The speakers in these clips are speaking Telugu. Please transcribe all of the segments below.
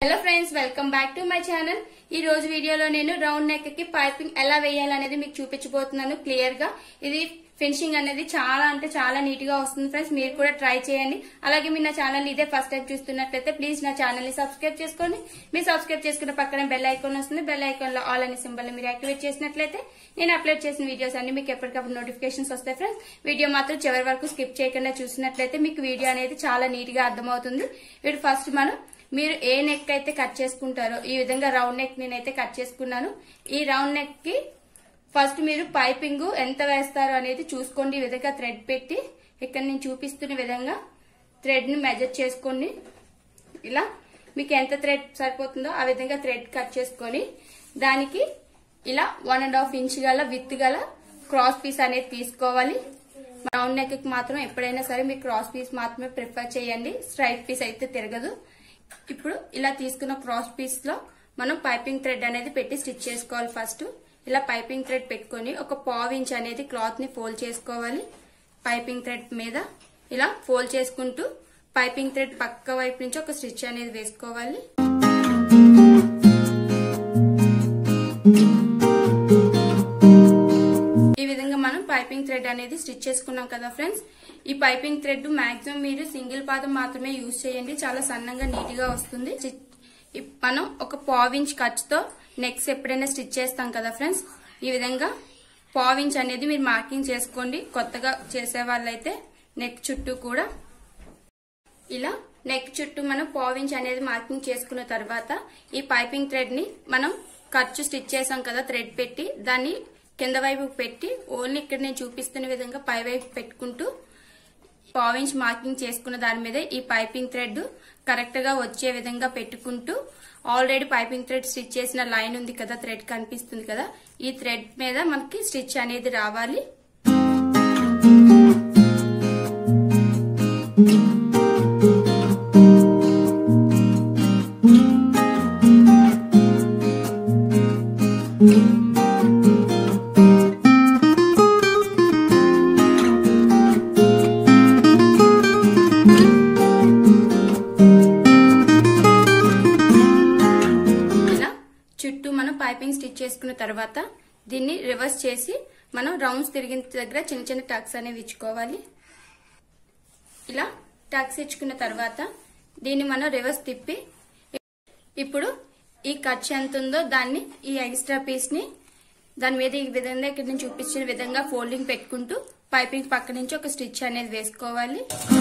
hello friends welcome back to my channel ఈ రోజు వీడియోలో నేను రౌండ్ నెక్ కి పైపింగ్ ఎలా వేయాలనేది మీకు చూపించబోతున్నాను క్లియర్ గా ఇది ఫినిషింగ్ అనేది చాలా అంటే చాలా నీట్ గా వస్తుంది ఫ్రెండ్స్ మీరు కూడా ట్రై చేయండి అలాగే మీరు నా ఛానల్ ఇదే ఫస్ట్ టైం చూస్తున్నట్లయితే ప్లీజ్ నా ఛానల్ ని సబ్స్క్రైబ్ చేసుకోండి మీరు సబ్స్క్రైబ్ చేసుకున్న పక్కన బెల్ ఐకాన్ వస్తుంది బెల్ ఐకాన్ లో ఆల్ అనే సింబల్ మీరు యాక్టివేట్ చేసినట్లయితే నేను అప్లోడ్ చేసిన వీడియోస్ అన్ని మీకు ఎప్పటికప్పుడు నోటిఫికేషన్స్ వస్తాయి ఫ్రెండ్స్ వీడియో మాత్రం చివరి వరకు స్కిప్ చేయకుండా చూసినట్లయితే మీకు వీడియో అనేది చాలా నీట్ గా అర్థమవుతుంది ఇప్పుడు ఫస్ట్ మనం మీరు ఏ నెక్ అయితే కట్ చేసుకుంటారో ఈ విధంగా రౌండ్ నెక్ నేనైతే కట్ చేసుకున్నాను ఈ రౌండ్ నెక్ కి ఫస్ట్ మీరు పైపింగ్ ఎంత వేస్తారో అనేది చూసుకోండి ఈ విధంగా థ్రెడ్ పెట్టి ఇక్కడ నేను చూపిస్తున్న విధంగా థ్రెడ్ ని మెజర్ చేసుకోండి ఇలా మీకు ఎంత థ్రెడ్ సరిపోతుందో ఆ విధంగా థ్రెడ్ కట్ చేసుకొని దానికి ఇలా వన్ అండ్ హాఫ్ ఇంచ్ గల విత్ గల క్రాస్ పీస్ అనేది తీసుకోవాలి రౌండ్ నెక్ కి మాత్రం ఎప్పుడైనా సరే మీరు క్రాస్ పీస్ మాత్రమే ప్రిఫర్ చేయండి స్ట్రైట్ పీస్ అయితే తిరగదు ఇప్పుడు ఇలా తీసుకున్న క్రాస్ పీస్ లో మనం పైపింగ్ థ్రెడ్ అనేది పెట్టి స్టిచ్ చేసుకోవాలి ఫస్ట్ ఇలా పైపింగ్ థ్రెడ్ పెట్టుకొని ఒక పావు ఇంచ్ అనేది క్లాత్ ని ఫోల్డ్ చేసుకోవాలి పైపింగ్ థ్రెడ్ మీద ఇలా ఫోల్డ్ చేసుకుంటూ పైపింగ్ థ్రెడ్ పక్క వైపు నుంచి ఒక స్టిచ్ అనేది వేసుకోవాలి ఈ విధంగా మనం పైపింగ్ థ్రెడ్ అనేది స్టిచ్ చేసుకున్నాం కదా ఫ్రెండ్స్ ఈ పైపింగ్ థ్రెడ్ మాక్సిమం మీరు సింగిల్ పాదం మాత్రమే యూజ్ చేయండి చాలా సన్నంగా నీట్ గా వస్తుంది స్టిచ్- ఇప్- మనం ఒక పావించ్ ఖర్చుతో నెక్స్ట్ ఎప్పుడైనా స్టిచ్ చేస్తాం కదా ఫ్రెండ్స్ ఈ విధంగా పావించ్ అనేది మీరు మార్కింగ్ చేసుకోండి కొత్తగా చేసే వాళ్ళైతే నెక్ చుట్టూ కూడా ఇలా నెక్ చుట్టూ మనం పావించ్ అనేది మార్కింగ్ చేసుకున్న తర్వాత ఈ పైపింగ్ థ్రెడ్ ని మనం ఖర్చు స్టిచ్ చేసాం కదా థ్రెడ్ పెట్టి దాన్ని కింద వైపు పెట్టి ఓన్లీ ఇక్కడ నేను చూపిస్తున్న విధంగా పై వైపు పెట్టుకుంటూ పావించ్ మార్కింగ్ చేసుకున్న దాని మీద ఈ పైపింగ్ థ్రెడ్ కరెక్ట్ గా వచ్చే విధంగా పెట్టుకుంటూ ఆల్రెడీ పైపింగ్ థ్రెడ్ స్టిచ్ చేసిన లైన్ ఉంది కదా థ్రెడ్ కనిపిస్తుంది కదా ఈ థ్రెడ్ మీద మనకి స్టిచ్ అనేది రావాలి ఇలా చుట్టూ మనం పైపింగ్ స్టిచ్ చేసుకున్న తర్వాత దీన్ని రివర్స్ చేసి మనం రౌండ్స్ తిరిగిన దగ్గర చిన్న చిన్న టక్స్ అనేవి ఇచ్చుకోవాలి ఇలా టక్స్ ఇచ్చుకున్న తర్వాత దీన్ని మనం రివర్స్ తిప్పి ఇప్పుడు ఈ ఖర్చు ఎంత ఉందో దాన్ని ఈ ఎక్స్ట్రా పీస్ ని దాని మీద ఈ విధంగా ఇక్కడ నేను చూపించిన విధంగా ఫోల్డింగ్ పెట్టుకుంటూ పైపింగ్ పక్క నుంచి ఒక స్టిచ్ అనేది వేసుకోవాలి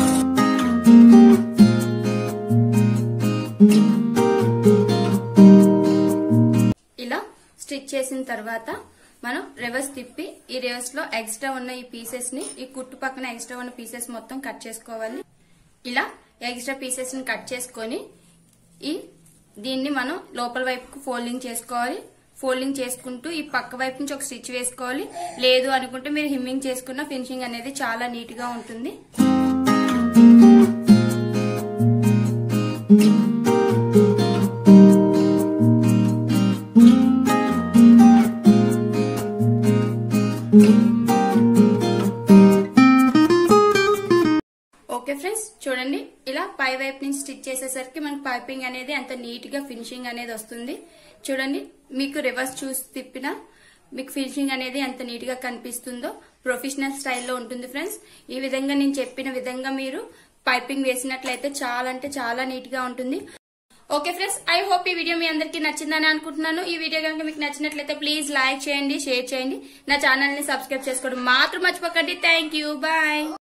ఇలా స్టిచ్ చేసిన తర్వాత మనం రివర్స్ తిప్పి ఈ రివర్స్ లో ఎక్స్ట్రా ఉన్న ఈ పీసెస్ ని ఈ కుట్టు పక్కన ఎక్స్ట్రా ఉన్న పీసెస్ మొత్తం కట్ చేసుకోవాలి ఇలా ఎక్స్ట్రా పీసెస్ ని కట్ చేసుకొని ఈ దీన్ని మనం లోపల వైపుకు ఫోల్డింగ్ చేసుకోవాలి ఫోల్డింగ్ చేసుకుంటూ ఈ పక్క వైపు నుంచి ఒక స్టిచ్ వేసుకోవాలి లేదు అనుకుంటే మీరు హిమ్మింగ్ చేసుకున్న ఫినిషింగ్ అనేది చాలా నీట్ గా ఉంటుంది ఓకే ఫ్రెండ్స్ చూడండి ఇలా పై వైపు నుంచి స్టిచ్ చేసేసరికి మనకి పైపింగ్ అనేది ఎంత నీట్ గా ఫినిషింగ్ అనేది వస్తుంది చూడండి మీకు రివర్స్ చూసి తిప్పిన మీకు ఫినిషింగ్ అనేది ఎంత నీట్ గా కనిపిస్తుందో ప్రొఫెషనల్ స్టైల్లో ఉంటుంది ఫ్రెండ్స్ ఈ విధంగా నేను చెప్పిన విధంగా మీరు పైపింగ్ వేసినట్లయితే చాలా అంటే చాలా నీట్ గా ఉంటుంది ఓకే ఫ్రెండ్స్ ఐ హోప్ ఈ వీడియో మీ అందరికీ నచ్చిందని అనుకుంటున్నాను ఈ వీడియో కనుక మీకు నచ్చినట్లయితే ప్లీజ్ లైక్ చేయండి షేర్ చేయండి నా ఛానల్ ని సబ్స్క్రైబ్ చేసుకోవడం మాత్రం మర్చిపోకండి థ్యాంక్ యూ బాయ్